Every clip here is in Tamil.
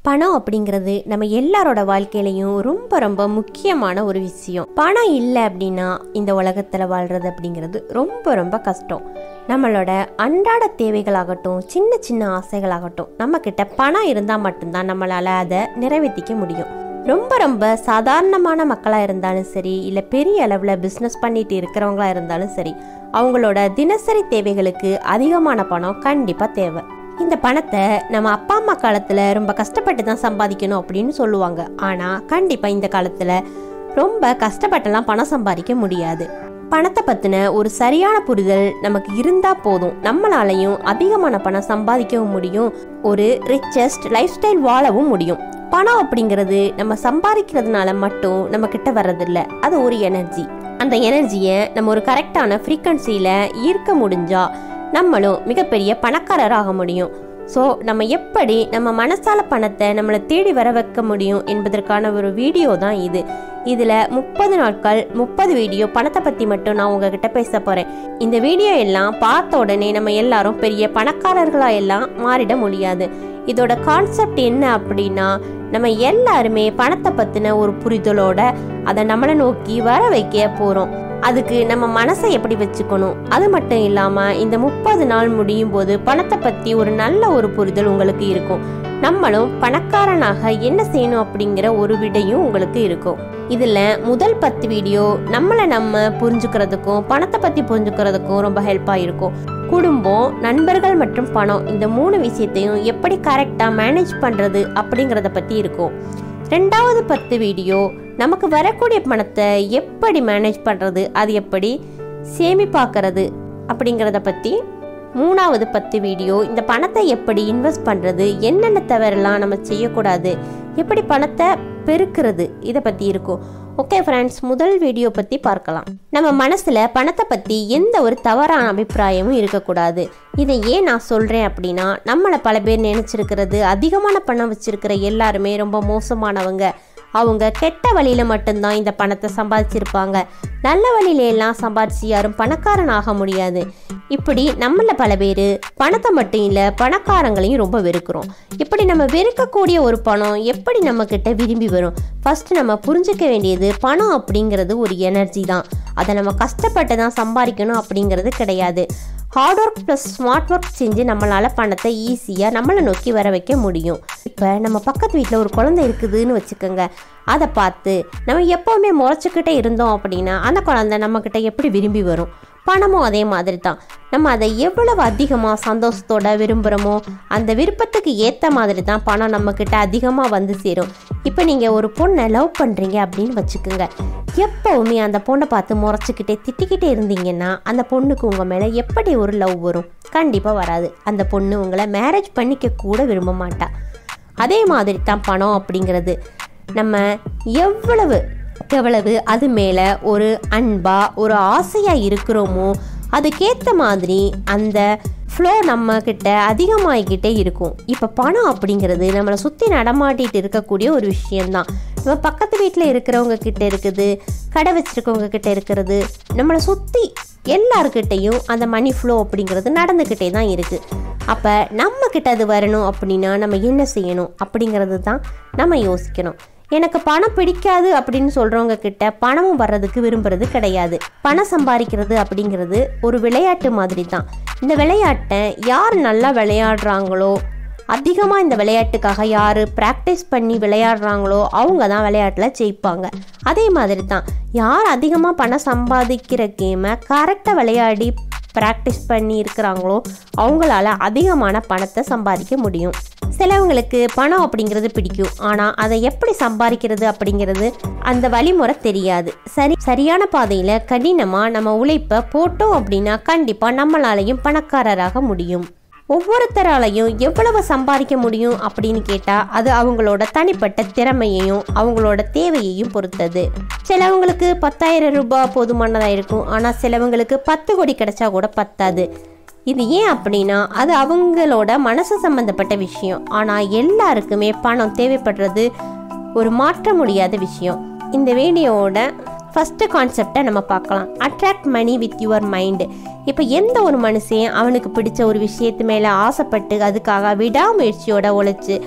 பணம் அப்படிங்கிறது நம்ம எல்லாரோட வாழ்க்கையிலையும் ரொம்ப ரொம்ப முக்கியமான ஒரு விஷயம் பணம் இல்லை அப்படின்னா இந்த உலகத்தில் வாழ்றது அப்படிங்கிறது ரொம்ப ரொம்ப கஷ்டம் நம்மளோட அன்றாட தேவைகளாகட்டும் சின்ன சின்ன ஆசைகளாகட்டும் நம்மக்கிட்ட பணம் இருந்தால் மட்டும்தான் நம்மளால் அதை நிறைவேற்றிக்க முடியும் ரொம்ப ரொம்ப சாதாரணமான மக்களாக இருந்தாலும் சரி இல்லை பெரிய அளவில் பிஸ்னஸ் பண்ணிட்டு இருக்கிறவங்களா இருந்தாலும் சரி அவங்களோட தினசரி தேவைகளுக்கு அதிகமான பணம் கண்டிப்பாக தேவை இந்த பணத்தை நம்ம அப்பா அம்மா காலத்தில் ரொம்ப கஷ்டப்பட்டு தான் சம்பாதிக்கணும் அப்படின்னு சொல்லுவாங்க ஆனால் கண்டிப்பாக இந்த காலத்தில் ரொம்ப கஷ்டப்பட்டெல்லாம் பணம் சம்பாதிக்க முடியாது பணத்தை பற்றின ஒரு சரியான புரிதல் நமக்கு இருந்தால் போதும் நம்மளாலையும் அதிகமான பணம் சம்பாதிக்கவும் முடியும் ஒரு ரிச்சஸ்ட் லைஃப் ஸ்டைல் வாழவும் முடியும் பணம் அப்படிங்கிறது நம்ம சம்பாதிக்கிறதுனால மட்டும் நம்ம கிட்ட வர்றதில்ல அது ஒரு எனர்ஜி அந்த எனர்ஜியை நம்ம ஒரு கரெக்டான ஃப்ரீக்வன்சியில் ஈர்க்க முடிஞ்சா நம்மளும் மிகப்பெரிய பணக்காரராக முடியும் ஸோ நம்ம எப்படி நம்ம மனசால பணத்தை நம்மளை தேடி வர வைக்க முடியும் என்பதற்கான ஒரு வீடியோ தான் இது இதில் முப்பது நாட்கள் முப்பது வீடியோ பணத்தை பற்றி மட்டும் நான் உங்ககிட்ட பேச போகிறேன் இந்த வீடியோ எல்லாம் பார்த்த உடனே நம்ம எல்லாரும் பெரிய பணக்காரர்களாக எல்லாம் மாறிட முடியாது இதோட கான்செப்ட் என்ன அப்படின்னா நம்ம எல்லாருமே பணத்தை பற்றின ஒரு புரிதலோட அதை நம்மளை நோக்கி வர வைக்க போகிறோம் அதுக்கு நம்ம மனசை எப்படி வச்சுக்கணும் அது மட்டும் இல்லாமல் இந்த முப்பது நாள் முடியும் போது பணத்தை பற்றி ஒரு நல்ல ஒரு புரிதல் உங்களுக்கு இருக்கும் நம்மளும் பணக்காரனாக என்ன செய்யணும் அப்படிங்கிற ஒரு விடையும் உங்களுக்கு இருக்கும் இதில் முதல் பத்து வீடியோ நம்மளை நம்ம புரிஞ்சுக்கிறதுக்கும் பணத்தை பற்றி புரிஞ்சுக்கிறதுக்கும் ரொம்ப ஹெல்ப்பாக இருக்கும் குடும்பம் நண்பர்கள் மற்றும் பணம் இந்த மூணு விஷயத்தையும் எப்படி கரெக்டாக மேனேஜ் பண்ணுறது அப்படிங்கிறத பற்றி இருக்கும் ரெண்டாவது பத்து வீடியோ நமக்கு வரக்கூடிய பணத்தை எப்படி மேனேஜ் பண்ணுறது அது எப்படி சேமிப்பாக்குறது அப்படிங்கிறத பற்றி மூணாவது பத்து வீடியோ இந்த பணத்தை எப்படி இன்வெஸ்ட் பண்ணுறது என்னென்ன தவறெல்லாம் நம்ம செய்யக்கூடாது எப்படி பணத்தை பெருக்கிறது இதை பற்றி இருக்கும் ஓகே ஃப்ரெண்ட்ஸ் முதல் வீடியோ பற்றி பார்க்கலாம் நம்ம மனசில் பணத்தை பற்றி எந்த ஒரு தவறான அபிப்பிராயமும் இருக்கக்கூடாது இதை ஏன் நான் சொல்கிறேன் அப்படின்னா நம்மளை பல பேர் நினச்சிருக்கிறது அதிகமான பணம் வச்சுருக்கிற எல்லாருமே ரொம்ப மோசமானவங்க அவங்க கெட்ட வழியில மட்டும்தான் இந்த பணத்தை சம்பாதிச்சிருப்பாங்க நல்ல வழியில எல்லாம் சம்பாதிச்சு யாரும் பணக்காரன் ஆக முடியாது இப்படி நம்மள பல பேர் பணத்தை மட்டும் இல்லை பணக்காரங்களையும் ரொம்ப வெறுக்கிறோம் இப்படி நம்ம வெறுக்கக்கூடிய ஒரு பணம் எப்படி நம்ம கிட்ட விரும்பி வரும் ஃபர்ஸ்ட் நம்ம புரிஞ்சுக்க வேண்டியது பணம் அப்படிங்கிறது ஒரு எனர்ஜி தான் அதை நம்ம கஷ்டப்பட்டு தான் சம்பாதிக்கணும் அப்படிங்கிறது கிடையாது hard work plus smart work செஞ்சு நம்மளால் பணத்தை ஈஸியாக நம்மளை நோக்கி வர வைக்க முடியும் இப்போ நம்ம பக்கத்து வீட்டில் ஒரு குழந்தை இருக்குதுன்னு வச்சுக்கோங்க அதை பார்த்து நம்ம எப்போவுமே முறைச்சிக்கிட்டே இருந்தோம் அப்படின்னா அந்த குழந்தை நம்மக்கிட்ட எப்படி விரும்பி வரும் பணமும் அதே மாதிரி தான் நம்ம அதை எவ்வளவு அதிகமாக சந்தோஷத்தோட விரும்புகிறோமோ அந்த விருப்பத்துக்கு ஏற்ற மாதிரி தான் பணம் நம்மக்கிட்ட அதிகமாக வந்து சேரும் இப்போ நீங்கள் ஒரு பொண்ணை லவ் பண்ணுறீங்க அப்படின்னு வச்சுக்கோங்க எப்போவுமே அந்த பொண்ணை பார்த்து முறைச்சிக்கிட்டே திட்டிக்கிட்டே இருந்தீங்கன்னா அந்த பொண்ணுக்கு உங்கள் மேலே எப்படி ஒரு லவ் வரும் கண்டிப்பாக வராது அந்த பொண்ணு உங்களை மேரேஜ் பண்ணிக்க கூட விரும்ப மாட்டா அதே மாதிரி தான் பணம் அப்படிங்கிறது நம்ம எவ்வளவு எவ்வளவு அது மேலே ஒரு அன்பா ஒரு ஆசையாக இருக்கிறோமோ அதுக்கேற்ற மாதிரி அந்த ஃப்ளோ நம்ம கிட்ட அதிகமாகிக்கிட்டே இருக்கும் இப்போ பணம் அப்படிங்கிறது நம்மளை சுற்றி நடமாட்டிட்டு இருக்கக்கூடிய ஒரு விஷயம்தான் நம்ம பக்கத்து வீட்டில் இருக்கிறவங்க கிட்ட இருக்குது கடை வச்சிருக்கவங்க கிட்ட இருக்கிறது நம்மளை சுற்றி எல்லாருக்கிட்டையும் அந்த மணி ஃப்ளோ அப்படிங்கிறது நடந்துக்கிட்டே தான் இருக்குது அப்போ நம்ம கிட்ட அது வரணும் அப்படின்னா நம்ம என்ன செய்யணும் அப்படிங்கிறது தான் நம்ம யோசிக்கணும் எனக்கு பணம் பிடிக்காது அப்படின்னு சொல்கிறவங்க கிட்ட பணமும் வர்றதுக்கு விரும்புறது கிடையாது பணம் சம்பாதிக்கிறது அப்படிங்கிறது ஒரு விளையாட்டு மாதிரி தான் இந்த விளையாட்டை யார் நல்லா விளையாடுறாங்களோ அதிகமாக இந்த விளையாட்டுக்காக யார் ப்ராக்டிஸ் பண்ணி விளையாடுறாங்களோ அவங்க தான் விளையாட்டில் ஜெயிப்பாங்க அதே மாதிரி தான் யார் அதிகமாக பணம் சம்பாதிக்கிற கேமை கரெக்டாக விளையாடி ப்ராக்டிஸ் பண்ணி இருக்கிறாங்களோ அவங்களால அதிகமான பணத்தை சம்பாதிக்க முடியும் சிலவங்களுக்கு பணம் அப்படிங்கிறது பிடிக்கும் ஆனால் அதை எப்படி சம்பாதிக்கிறது அப்படிங்கிறது அந்த வழிமுறை தெரியாது சரி சரியான பாதையில் கடினமாக நம்ம உழைப்பை போட்டோம் அப்படின்னா கண்டிப்பாக நம்மளாலையும் பணக்காரராக முடியும் ஒவ்வொருத்தராலையும் எவ்வளவு சம்பாதிக்க முடியும் அப்படின்னு கேட்டால் அது அவங்களோட தனிப்பட்ட திறமையையும் அவங்களோட தேவையையும் பொறுத்தது சிலவங்களுக்கு பத்தாயிரம் ரூபாய் போதுமானதாக இருக்கும் ஆனால் சிலவங்களுக்கு பத்து கோடி கிடைச்சா கூட பத்தாது இது ஏன் அப்படின்னா அது அவங்களோட மனசு சம்மந்தப்பட்ட விஷயம் ஆனால் எல்லாருக்குமே பணம் தேவைப்படுறது ஒரு மாற்ற முடியாத விஷயம் இந்த வீடியோவோட ஃபஸ்ட்டு கான்செப்டை நம்ம பார்க்கலாம் attract money with your mind இப்போ எந்த ஒரு மனுஷன் அவனுக்கு பிடிச்ச ஒரு விஷயத்து மேலே ஆசைப்பட்டு அதுக்காக விடாமுயற்சியோட உழைச்சி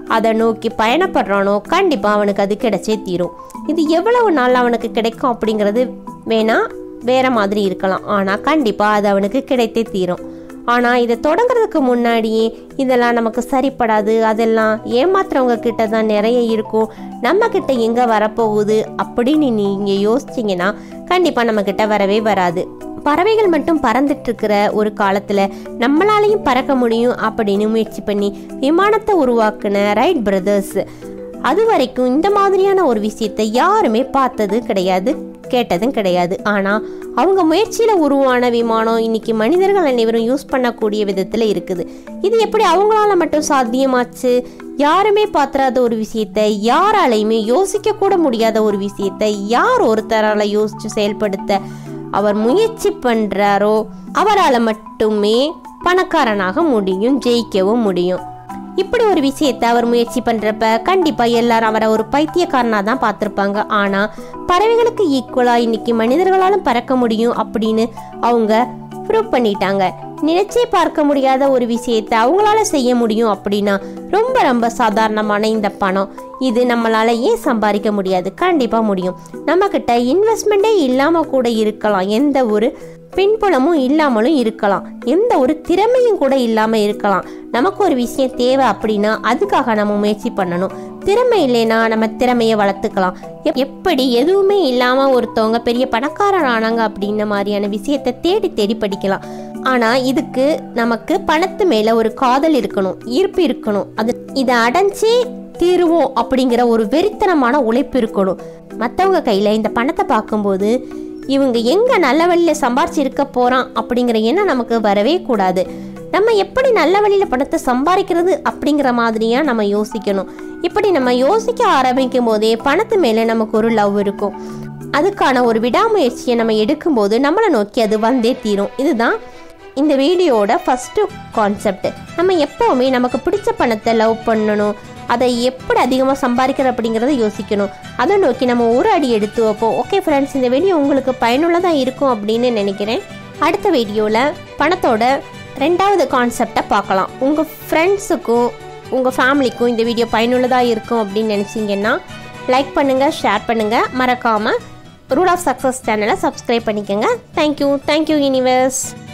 அதை நோக்கி பயணப்படுறானோ கண்டிப்பாக அவனுக்கு அது கிடைச்சே தீரும் இது எவ்வளவு நாள் அவனுக்கு கிடைக்கும் அப்படிங்கிறது வேணா வேற மாதிரி இருக்கலாம் ஆனால் கண்டிப்பாக அது அவனுக்கு கிடைத்தே தீரும் ஆனால் இதை தொடங்குறதுக்கு முன்னாடியே இதெல்லாம் நமக்கு சரிப்படாது அதெல்லாம் ஏமாத்துறவங்க கிட்ட தான் நிறைய இருக்கும் நம்ம கிட்ட எங்கே வரப்போகுது அப்படின்னு நீங்கள் யோசிச்சிங்கன்னா கண்டிப்பாக நம்ம கிட்ட வரவே வராது பறவைகள் மட்டும் பறந்துட்டு இருக்கிற ஒரு காலத்தில் நம்மளாலையும் பறக்க முடியும் அப்படின்னு முயற்சி பண்ணி விமானத்தை உருவாக்குன ரைட் பிரதர்ஸ் அது வரைக்கும் இந்த மாதிரியான ஒரு விஷயத்தை யாருமே பார்த்தது கிடையாது கேட்டதும் கிடையாது ஆனால் அவங்க முயற்சியில் உருவான விமானம் இன்னைக்கு மனிதர்கள் அனைவரும் யூஸ் பண்ணக்கூடிய விதத்தில் இருக்குது இது எப்படி அவங்களால மட்டும் சாத்தியமாச்சு யாருமே பார்த்துறாத ஒரு விஷயத்தை யாராலையுமே யோசிக்க கூட முடியாத ஒரு விஷயத்தை யார் ஒருத்தரால யோசிச்சு செயல்படுத்த அவர் முயற்சி பண்றாரோ அவரால் மட்டுமே பணக்காரனாக முடியும் ஜெயிக்கவும் முடியும் இப்படி ஒரு விஷயத்தை அவர் முயற்சி பண்றப்ப கண்டிப்பா எல்லாரும் அவரை ஒரு பைத்தியக்காரனா தான் பார்த்துருப்பாங்க ஆனா பறவைகளுக்கு ஈக்குவலா இன்னைக்கு மனிதர்களாலும் பறக்க முடியும் அப்படின்னு அவங்க ப்ரூவ் பண்ணிட்டாங்க நினைச்சே பார்க்க முடியாத ஒரு விஷயத்தை அவங்களால செய்ய முடியும் அப்படின்னா ரொம்ப ரொம்ப சாதாரணமான இந்த பணம் இது நம்மளால ஏன் சம்பாதிக்க முடியாது கண்டிப்பா முடியும் நம்ம கிட்ட இன்வெஸ்ட்மெண்ட்டே இல்லாம கூட இருக்கலாம் எந்த ஒரு பின்புலமும் இல்லாமலும் இருக்கலாம் எந்த ஒரு திறமையும் கூட இல்லாம இருக்கலாம் நமக்கு ஒரு விஷயம் தேவை அப்படின்னா அதுக்காக நம்ம முயற்சி பண்ணணும் திறமை இல்லைன்னா நம்ம திறமையை வளர்த்துக்கலாம் எப்- எப்படி எதுவுமே இல்லாம ஒருத்தவங்க பெரிய பணக்காரர் ஆனாங்க அப்படின்ன மாதிரியான விஷயத்தை தேடி தேடி படிக்கலாம் ஆனா இதுக்கு நமக்கு பணத்து மேல ஒரு காதல் இருக்கணும் ஈர்ப்பு இருக்கணும் அது இதை அடைஞ்சே தீருவோம் அப்படிங்கிற ஒரு வெறித்தனமான உழைப்பு இருக்கணும் மற்றவங்க கையில் இந்த பணத்தை பார்க்கும்போது இவங்க எங்கே நல்ல வழியில் சம்பாரிச்சு இருக்க போகிறான் அப்படிங்கிற எண்ணம் நமக்கு வரவே கூடாது நம்ம எப்படி நல்ல வழியில் பணத்தை சம்பாதிக்கிறது அப்படிங்கிற மாதிரியா நம்ம யோசிக்கணும் இப்படி நம்ம யோசிக்க ஆரம்பிக்கும் போதே பணத்து மேலே நமக்கு ஒரு லவ் இருக்கும் அதுக்கான ஒரு விடாமுயற்சியை நம்ம எடுக்கும்போது நம்மளை நோக்கி அது வந்தே தீரும் இதுதான் இந்த வீடியோட ஃபஸ்ட்டு கான்செப்ட் நம்ம எப்போவுமே நமக்கு பிடிச்ச பணத்தை லவ் பண்ணணும் அதை எப்படி அதிகமாக சம்பாதிக்கிற அப்படிங்கிறத யோசிக்கணும் அதை நோக்கி நம்ம ஒரு அடி எடுத்து வைப்போம் ஓகே ஃப்ரெண்ட்ஸ் இந்த வீடியோ உங்களுக்கு பயனுள்ளதாக இருக்கும் அப்படின்னு நினைக்கிறேன் அடுத்த வீடியோவில் பணத்தோட ரெண்டாவது கான்செப்டை பார்க்கலாம் உங்கள் ஃப்ரெண்ட்ஸுக்கும் உங்கள் ஃபேமிலிக்கும் இந்த வீடியோ பயனுள்ளதாக இருக்கும் அப்படின்னு நினச்சிங்கன்னா லைக் பண்ணுங்கள் ஷேர் பண்ணுங்கள் மறக்காமல் ரூல் ஆஃப் சக்ஸஸ் சேனலை சப்ஸ்கிரைப் பண்ணிக்கோங்க தேங்க்யூ தேங்க்யூ யூனிவர்ஸ்